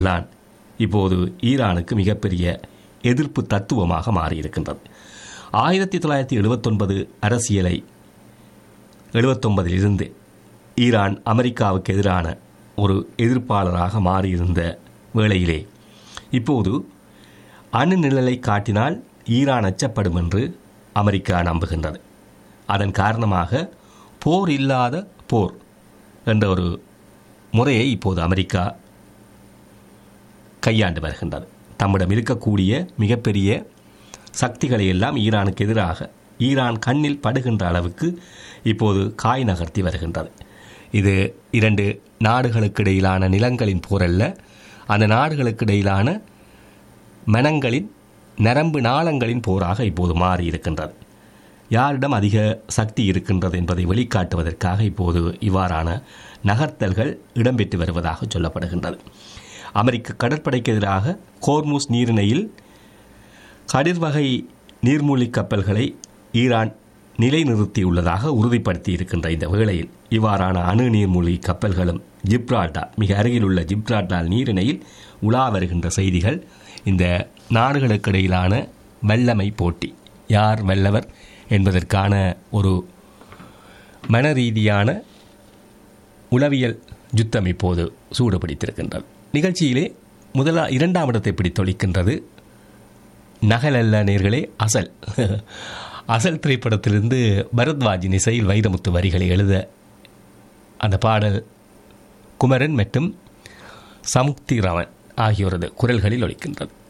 தான் இப்போது ஈரானுக்கு மிகப்பெரிய எதிர்ப்பு தத்துவமாக மாறியிருக்கின்றது ஆயிரத்தி தொள்ளாயிரத்தி எழுபத்தொன்பது அரசியலை எழுபத்தொன்பதில் இருந்து ஈரான் அமெரிக்காவுக்கு எதிரான ஒரு எதிர்ப்பாளராக மாறியிருந்த வேளையிலே இப்போது அணு நிழலை காட்டினால் ஈரான் அச்சப்படும் என்று அமெரிக்கா நம்புகின்றது அதன் காரணமாக போர் இல்லாத போர் என்ற ஒரு முறையை இப்போது அமெரிக்கா கையாண்டு வருகின்றது தம்மிடம் இருக்கக்கூடிய மிகப்பெரிய சக்திகளை எல்லாம் ஈரானுக்கு எதிராக ஈரான் கண்ணில் படுகின்ற அளவுக்கு இப்போது காய் நகர்த்தி வருகின்றது இது இரண்டு நாடுகளுக்கு இடையிலான நிலங்களின் போரல்ல அந்த நாடுகளுக்கு இடையிலான மனங்களின் நரம்பு நாளங்களின் போராக இப்போது மாறி இருக்கின்றது யாரிடம் அதிக சக்தி இருக்கின்றது என்பதை வெளிக்காட்டுவதற்காக இப்போது இவ்வாறான நகர்த்தல்கள் இடம்பெற்று வருவதாக சொல்லப்படுகின்றது அமெரிக்க கடற்படைக்கு எதிராக கோர்மூஸ் நீரிணையில் கடிர்வகை நீர்மூழ்கி கப்பல்களை ஈரான் நிலைநிறுத்தியுள்ளதாக உறுதிப்படுத்தி இருக்கின்ற இந்த வேளையில் இவ்வாறான அணு நீர்மூழ்கி கப்பல்களும் ஜிப்ரால்டார் மிக அருகில் உள்ள ஜிப்ரால்டார் நீரிணையில் உலா வருகின்ற செய்திகள் இந்த நாடுகளுக்கு இடையிலான வல்லமை போட்டி யார் வல்லவர் என்பதற்கான ஒரு மனரீதியான உளவியல் யுத்தம் இப்போது சூடுபிடித்திருக்கின்றது நிகழ்ச்சியிலே முதலா இரண்டாம் இடத்தை பிடித்தொழிக்கின்றது நகல் அல்ல நேர்களே அசல் அசல் திரைப்படத்திலிருந்து பரத்வாஜின் இசையில் வைரமுத்து வரிகளை எழுத அந்த பாடல் குமரன் மற்றும் சமுக்தி ராமன் ஆகியோரது குரல்களில் ஒலிக்கின்றது